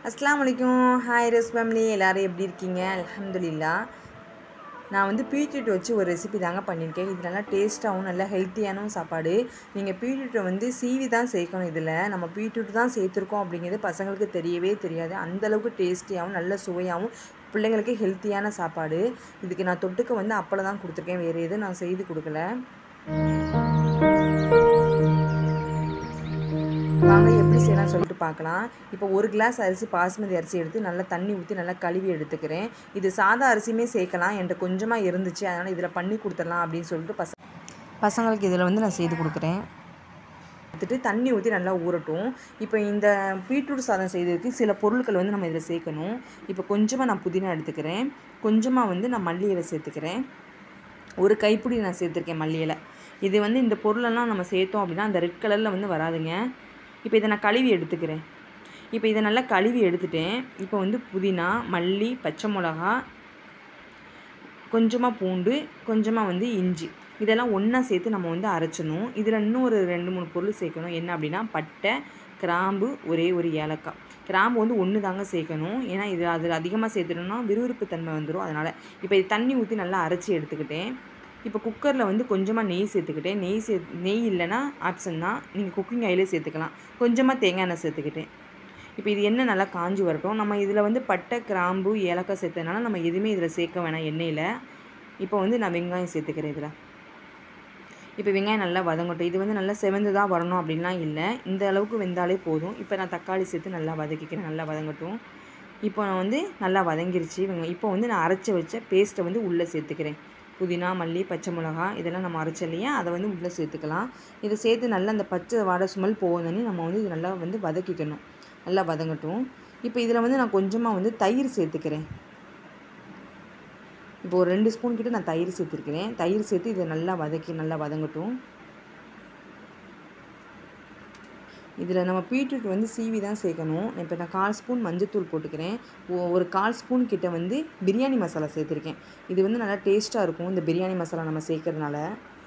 அஸ்ஸலாமு அலைக்கும் ஹாய் ரஸ் ஃபேமிலி எல்லோரும் எப்படி இருக்கீங்க அல்ஹம்துலில்லா நான் வந்து பீட்ரூட் வச்சு ஒரு ரெசிபி தாங்க பண்ணியிருக்கேன் இது நல்லா டேஸ்ட்டாகவும் நல்லா ஹெல்த்தியான சாப்பாடு நீங்கள் பீட்ரூட்டை வந்து சீவி தான் சேர்க்கணும் இதில் நம்ம பீட்ரூட் தான் சேர்த்துருக்கோம் அப்படிங்கிறது பசங்களுக்கு தெரியவே தெரியாது அந்தளவுக்கு டேஸ்டியாகவும் நல்ல சுவையாகவும் பிள்ளைங்களுக்கு ஹெல்த்தியான சாப்பாடு இதுக்கு நான் தொட்டுக்க வந்து அப்பளம் தான் கொடுத்துருக்கேன் வேறு எதுவும் நான் செய்து கொடுக்கல வாங்க எப்படி செய்யலாம் சொல்லிட்டு பார்க்கலாம் இப்போ ஒரு கிளாஸ் அரிசி பாஸ்மதி அரிசி எடுத்து நல்லா தண்ணி ஊற்றி நல்லா கழுவி எடுத்துக்கிறேன் இது சாதா அரிசியுமே சேர்க்கலாம் என்கிட்ட கொஞ்சமாக இருந்துச்சு அதனால் இதில் பண்ணி கொடுத்துடலாம் அப்படின்னு சொல்லிட்டு பச பசங்களுக்கு இதில் வந்து நான் செய்து கொடுக்குறேன் எடுத்துட்டு தண்ணி ஊற்றி நல்லா ஊறட்டும் இப்போ இந்த பீட்ரூட் சாதம் செய்ததுக்கு சில பொருட்கள் வந்து நம்ம இதில் சேர்க்கணும் இப்போ கொஞ்சமாக நான் புதினா எடுத்துக்கிறேன் கொஞ்சமாக வந்து நான் மல்லி இலை சேர்த்துக்கிறேன் ஒரு கைப்பிடி நான் சேர்த்துருக்கேன் மல்லி இலை இது வந்து இந்த பொருளெல்லாம் நம்ம சேர்த்தோம் அப்படின்னா அந்த ரெட் கலரில் வந்து வராதுங்க இப்போ இதை நான் கழுவி எடுத்துக்கிறேன் இப்போ இதை நல்லா கழுவி எடுத்துட்டேன் இப்போ வந்து புதினா மல்லி பச்சை மிளகா கொஞ்சமாக பூண்டு கொஞ்சமாக வந்து இஞ்சி இதெல்லாம் ஒன்றா சேர்த்து நம்ம வந்து அரைச்சணும் இதில் இன்னும் ஒரு ரெண்டு மூணு பொருள் சேர்க்கணும் என்ன அப்படின்னா பட்டை கிராம்பு ஒரே ஒரு ஏலக்காய் கிராம்பு வந்து ஒன்று தாங்க சேர்க்கணும் ஏன்னா இது அதில் அதிகமாக சேர்த்துட்டோம்னா விறுவிறுப்பு தன்மை வந்துடும் அதனால் இப்போ இது தண்ணி ஊற்றி நல்லா அரைச்சி எடுத்துக்கிட்டேன் இப்போ குக்கரில் வந்து கொஞ்சமாக நெய் சேர்த்துக்கிட்டேன் நெய் சே நெய் இல்லைன்னா ஆப்ஷன் தான் நீங்கள் குக்கிங் ஆயிலே சேர்த்துக்கலாம் கொஞ்சமாக தேங்காய் எண்ணெய் சேர்த்துக்கிட்டேன் இப்போ இது எண்ணெய் நல்லா காஞ்சி வரட்டும் நம்ம இதில் வந்து பட்டை கிராம்பு ஏலக்காய் சேர்த்ததுனால நம்ம எதுவுமே இதில் சேர்க்க வேணாம் எண்ணெயில் இப்போ வந்து நான் வெங்காயம் சேர்த்துக்கிறேன் இதில் இப்போ வெங்காயம் நல்லா வதங்கட்டும் இது வந்து நல்லா செவந்து தான் வரணும் அப்படின்லாம் இல்லை இந்த அளவுக்கு வெந்தாலே போதும் இப்போ நான் தக்காளி சேர்த்து நல்லா வதக்கிக்கிறேன் நல்லா வதங்கட்டும் இப்போ நான் வந்து நல்லா வதங்கிருச்சு இப்போ வந்து நான் அரைச்சி வச்ச பேஸ்ட்டை வந்து உள்ளே சேர்த்துக்கிறேன் புதினா மல்லி பச்சை மிளகா இதெல்லாம் நம்ம அரைச்ச இல்லையா அதை வந்து உள்ளே சேர்த்துக்கலாம் இதை சேர்த்து நல்லா அந்த பச்சை வாடை சுமல் போகுதுன்னு நம்ம வந்து இது நல்லா வந்து வதக்கிக்கணும் நல்லா வதங்கட்டும் இப்போ இதில் வந்து நான் கொஞ்சமாக வந்து தயிர் சேர்த்துக்கிறேன் இப்போ ஒரு ரெண்டு ஸ்பூன் கிட்ட நான் தயிர் சேர்த்துருக்கிறேன் தயிர் சேர்த்து இதை நல்லா வதக்கி நல்லா வதங்கட்டும் இதில் நம்ம பீட்ரூட் வந்து சீவி தான் சேர்க்கணும் இப்போ நான் கால் ஸ்பூன் மஞ்சத்தூள் போட்டுக்கிறேன் ஒரு கால் ஸ்பூன் கிட்ட வந்து பிரியாணி மசாலா சேர்த்துருக்கேன் இது வந்து நல்லா டேஸ்ட்டாக இருக்கும் இந்த பிரியாணி மசாலா நம்ம சேர்க்கறதுனால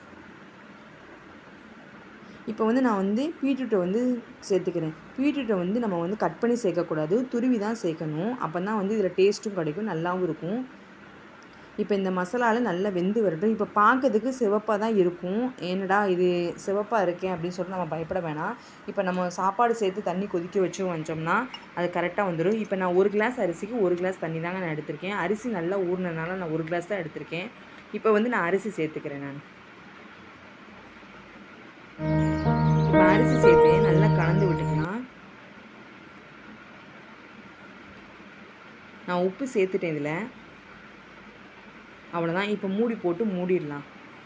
இப்போ வந்து நான் வந்து பீட்ரூட்டை வந்து சேர்த்துக்கிறேன் பீட்ரூட்டை வந்து நம்ம வந்து கட் பண்ணி சேர்க்கக்கூடாது துருவி தான் சேர்க்கணும் அப்போ தான் வந்து இதில் டேஸ்ட்டும் கிடைக்கும் நல்லாவும் இருக்கும் இப்போ இந்த மசாலாவில் நல்லா வெந்து வரட்டும் இப்போ பார்க்கறதுக்கு சிவப்பாக தான் இருக்கும் என்னடா இது சிவப்பாக இருக்கேன் அப்படின்னு சொல்லிட்டு நம்ம பயப்பட வேணாம் இப்போ நம்ம சாப்பாடு சேர்த்து தண்ணி கொதிக்க வச்சு வச்சோம்னா அது கரெக்டாக வந்துடும் இப்போ நான் ஒரு கிளாஸ் அரிசிக்கு ஒரு கிளாஸ் தண்ணி தாங்க நான் எடுத்திருக்கேன் அரிசி நல்லா ஊறினதுனால நான் ஒரு கிளாஸ் தான் எடுத்திருக்கேன் இப்போ வந்து நான் அரிசி சேர்த்துக்கிறேன் நான் இப்போ அரிசி சேர்த்து நல்லா கலந்து விட்டுக்கலாம் நான் உப்பு சேர்த்துட்டேன் இதில் அவ்வளோதான் இப்போ மூடி போட்டு மூடிடலாம்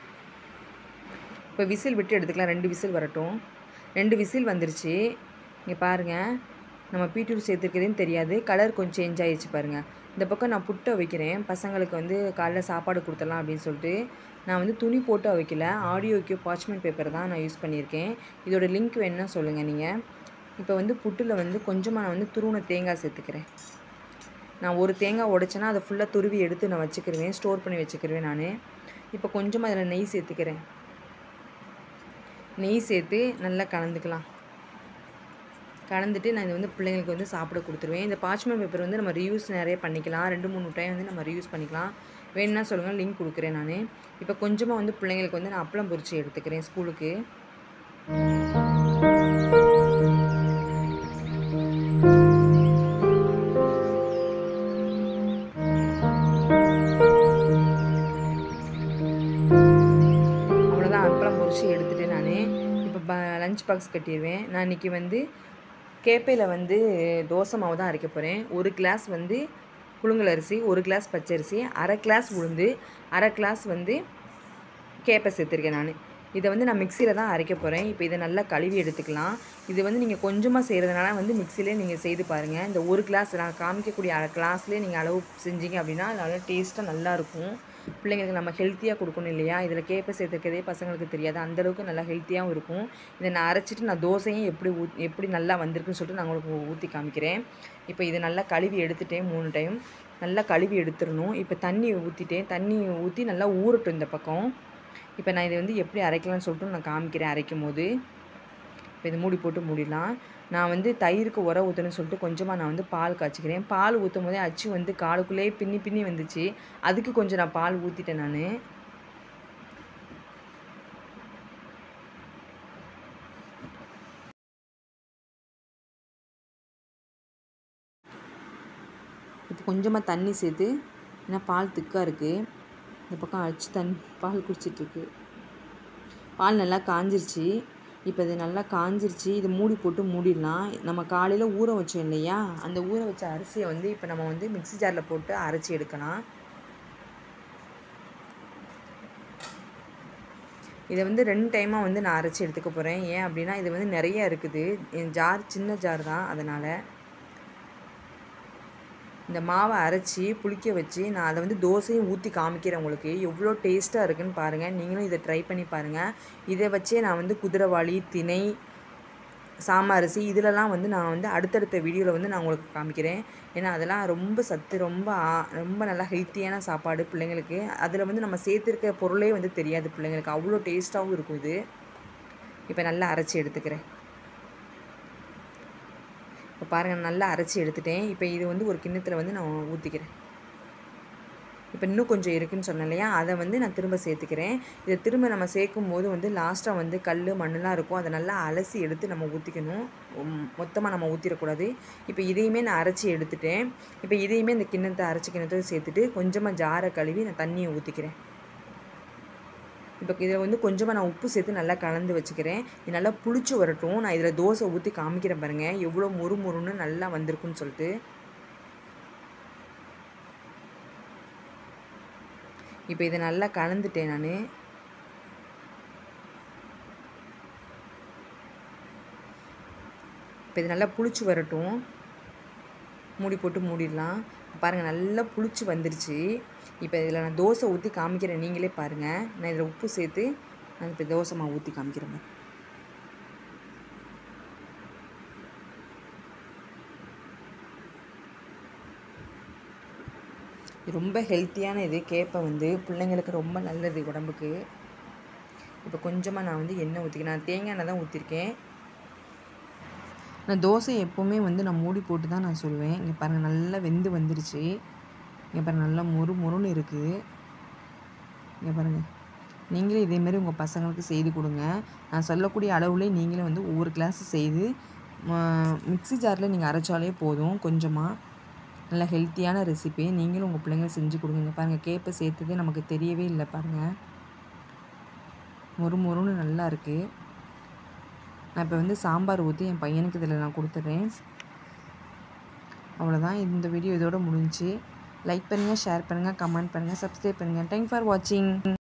இப்போ விசில் விட்டு எடுத்துக்கலாம் ரெண்டு விசில் வரட்டும் ரெண்டு விசில் வந்துருச்சு இங்கே பாருங்கள் நம்ம பீட்ரூட் சேர்த்துருக்குதுன்னு தெரியாது கலர் கொஞ்சம் சேஞ்ச் ஆகிடுச்சு பாருங்கள் இந்த பக்கம் நான் புட்டை வைக்கிறேன் பசங்களுக்கு வந்து காலைல சாப்பாடு கொடுத்துடலாம் அப்படின்னு சொல்லிட்டு நான் வந்து துணி போட்டு வைக்கல ஆடியோக்கு பார்ச்மெண்ட் பேப்பர் தான் நான் யூஸ் பண்ணியிருக்கேன் இதோட லிங்க் வேணுன்னா சொல்லுங்கள் நீங்கள் இப்போ வந்து புட்டில் வந்து கொஞ்சமாக நான் வந்து துருவன தேங்காய் சேர்த்துக்கிறேன் நான் ஒரு தேங்காய் உடைச்சேன்னா அதை ஃபுல்லாக துருவி எடுத்து நான் வச்சுக்கிருவேன் ஸ்டோர் பண்ணி வச்சுக்கிருவேன் நான் இப்போ கொஞ்சமாக அதில் நெய் சேர்த்துக்கிறேன் நெய் சேர்த்து நல்லா கலந்துக்கலாம் கலந்துட்டு நான் இது வந்து பிள்ளைங்களுக்கு வந்து சாப்பிட கொடுத்துருவேன் இந்த பார்ச்மெண்ட் பேப்பர் வந்து நம்ம ரியூஸ் நிறைய பண்ணிக்கலாம் ரெண்டு மூணு டைம் வந்து நம்ம ரியூஸ் பண்ணிக்கலாம் வேணும்னா சொல்லுங்கள் லிங்க் கொடுக்குறேன் நான் இப்போ கொஞ்சமாக வந்து பிள்ளைங்களுக்கு வந்து நான் அப்பளம் பொரிச்சு எடுத்துக்கிறேன் ஸ்கூலுக்கு அவ்வளோதான் அப்பளம் பொரிச்சு எடுத்துகிட்டு நான் இப்போ ப லஞ்ச் பாக்ஸ் கட்டிடுவேன் நான் இன்றைக்கி வந்து கேப்பையில் வந்து தோசை மாவு தான் அரைக்க போகிறேன் ஒரு கிளாஸ் வந்து புழுங்கல் அரிசி ஒரு கிளாஸ் பச்சரிசி அரை கிளாஸ் உளுந்து அரை கிளாஸ் வந்து கேப்பை சேர்த்துருக்கேன் நான் இதை வந்து நான் மிக்சியில் தான் அரைக்க போகிறேன் இப்போ இதை நல்லா கழுவி எடுத்துக்கலாம் இது வந்து நீங்கள் கொஞ்சமாக செய்கிறதுனால வந்து மிக்சிலே நீங்கள் செய்து பாருங்கள் இந்த ஒரு கிளாஸ் நான் காமிக்கக்கூடிய அரை கிளாஸ்லேயே நீங்கள் அளவு செஞ்சீங்க அப்படின்னா நல்லா டேஸ்ட்டாக நல்லாயிருக்கும் பிள்ளைங்களுக்கு நம்ம ஹெல்த்தியாக கொடுக்கணும் இல்லையா இதில் கேப்பை சேர்த்துருக்கதே பசங்களுக்கு தெரியாது அந்தளவுக்கு நல்லா ஹெல்த்தியாகவும் இருக்கும் இதை நான் அரைச்சிட்டு நான் தோசையும் எப்படி ஊ எப்படி நல்லா வந்திருக்குன்னு சொல்லிட்டு நான் உங்களுக்கு ஊற்றி காமிக்கிறேன் இப்போ இதை நல்லா கழுவி எடுத்துட்டேன் மூணு டைம் நல்லா கழுவி எடுத்துடணும் இப்போ தண்ணி ஊற்றிட்டேன் தண்ணி ஊற்றி நல்லா ஊறட்டும் இந்த பக்கம் இப்போ நான் இதை வந்து எப்படி அரைக்கலாம்னு சொல்லிட்டு நான் காமிக்கிறேன் அரைக்கும் போது இப்போ இது மூடி போட்டு மூடிடலாம் நான் வந்து தயிருக்கு உர ஊற்றணும்னு சொல்லிட்டு கொஞ்சமாக நான் வந்து பால் காய்ச்சிக்கிறேன் பால் ஊற்றும் போதே அச்சு வந்து காலுக்குள்ளேயே பின்னி பின்னி வந்துச்சு அதுக்கு கொஞ்சம் நான் பால் ஊற்றிட்டேன் நான் இப்போ கொஞ்சமாக தண்ணி சேர்த்து ஏன்னா பால் திக்காக இருக்குது இந்த பக்கம் அடிச்சு தண்ணி பால் குடிச்சிட்ருக்கு பால் நல்லா காஞ்சிருச்சு இப்போ இது நல்லா காஞ்சிருச்சு இது மூடி போட்டு மூடிடலாம் நம்ம காலையில் ஊற வச்சோம் இல்லையா அந்த ஊற வச்ச அரிசியை வந்து இப்போ நம்ம வந்து மிக்ஸி ஜாரில் போட்டு அரைச்சி எடுக்கலாம் இதை வந்து ரெண்டு டைமாக வந்து நான் அரைச்சி எடுத்துக்க போகிறேன் ஏன் அப்படின்னா இது வந்து நிறைய இருக்குது என் ஜார் சின்ன ஜார் தான் அதனால் இந்த மாவை அரைச்சி புளிக்க வச்சு நான் அதை வந்து தோசையும் ஊற்றி காமிக்கிறேன் உங்களுக்கு எவ்வளோ டேஸ்ட்டாக இருக்குன்னு பாருங்கள் நீங்களும் இதை ட்ரை பண்ணி பாருங்கள் இதை வச்சே நான் வந்து குதிரைவாளி திணை சாமரிசி இதிலலாம் வந்து நான் வந்து அடுத்தடுத்த வீடியோவில் வந்து நான் உங்களுக்கு காமிக்கிறேன் ஏன்னா அதெல்லாம் ரொம்ப சத்து ரொம்ப ஆ- ரொம்ப நல்லா ஹெல்த்தியான சாப்பாடு பிள்ளைங்களுக்கு அதில் வந்து நம்ம சேர்த்துருக்க பொருளே வந்து தெரியாது பிள்ளைங்களுக்கு அவ்வளோ டேஸ்ட்டாகவும் இருக்கும் இது இப்போ நல்லா அரைச்சி எடுத்துக்கிறேன் இப்போ பாருங்கள் நல்லா அரைச்சி எடுத்துட்டேன் இப்போ இது வந்து ஒரு கிண்ணத்தில் வந்து நான் ஊற்றிக்கிறேன் இப்போ இன்னும் கொஞ்சம் இருக்குன்னு சொன்னேன் இல்லையா அதை வந்து நான் திரும்ப சேர்த்துக்கிறேன் இதை திரும்ப நம்ம சேர்க்கும் போது வந்து லாஸ்ட்டாக வந்து கல் மண்ணெலாம் இருக்கும் அதை நல்லா அலசி எடுத்து நம்ம ஊற்றிக்கணும் மொத்தமாக நம்ம ஊற்றிடக்கூடாது இப்போ இதையுமே நான் அரைச்சி எடுத்துட்டேன் இப்போ இதையுமே இந்த கிண்ணத்தை அரைச்சி கிண்ணத்தை சேர்த்துட்டு கொஞ்சமாக ஜாரை கழுவி நான் தண்ணியை ஊற்றிக்கிறேன் இப்போ இதில் வந்து கொஞ்சமாக நான் உப்பு சேர்த்து நல்லா கலந்து வச்சுக்கிறேன் இது நல்லா புளிச்சு வரட்டும் நான் இதில் தோசை ஊற்றி காமிக்கிறேன் பாருங்கள் எவ்வளோ மொறு மொறுன்னு நல்லா வந்திருக்குன்னு சொல்லிட்டு இப்போ இதை நல்லா கலந்துட்டேன் நான் இப்போ இது நல்லா புளிச்சு வரட்டும் மூடி போட்டு மூடிடலாம் பாருங்கள் நல்லா புளிச்சு வந்துருச்சு இப்போ இதில் நான் தோசை ஊற்றி காமிக்கிறேன் நீங்களே பாருங்கள் நான் இதில் உப்பு சேர்த்து நான் இப்போ தோசை மாவு ஊற்றி காமிக்கிறேன் பாருங்க. இது ரொம்ப ஹெல்த்தியான இது கேப்பை வந்து பிள்ளைங்களுக்கு ரொம்ப நல்லது உடம்புக்கு இப்போ கொஞ்சமாக நான் வந்து எண்ணெய் ஊற்றிக்கிறேன் நான் தேங்காய் எண்ணெய் தான் ஊற்றிருக்கேன் நான் தோசை எப்போவுமே வந்து நான் மூடி போட்டு தான் நான் சொல்லுவேன் இங்கே பாருங்கள் நல்லா வெந்து வந்துருச்சு இங்கே பாருங்கள் நல்லா மொறு மொறுன்னு இருக்குது இங்கே பாருங்கள் நீங்களே இதேமாரி உங்கள் பசங்களுக்கு செய்து கொடுங்க நான் சொல்லக்கூடிய அளவுலே நீங்களே வந்து ஒவ்வொரு கிளாஸ் செய்து மிக்ஸி ஜாரில் நீங்கள் அரைச்சாலே போதும் கொஞ்சமாக நல்ல ஹெல்த்தியான ரெசிபி நீங்களும் உங்கள் பிள்ளைங்களுக்கு செஞ்சு கொடுங்க இங்க பாருங்கள் கேப்பை சேர்த்ததே நமக்கு தெரியவே இல்லை பாருங்கள் மொறு மொறுன்னு நல்லா இருக்குது நான் இப்போ வந்து சாம்பார் ஊற்றி என் பையனுக்கு இதில் நான் கொடுத்துட்றேன் அவ்வளோதான் இந்த வீடியோ இதோட முடிஞ்சுச்சு லைக் பண்ணுங்கள் ஷேர் பண்ணுங்கள் கமெண்ட் பண்ணுங்கள் சப்ஸ்கிரைப் பண்ணுங்கள் தேங்க் ஃபார் வாட்சிங்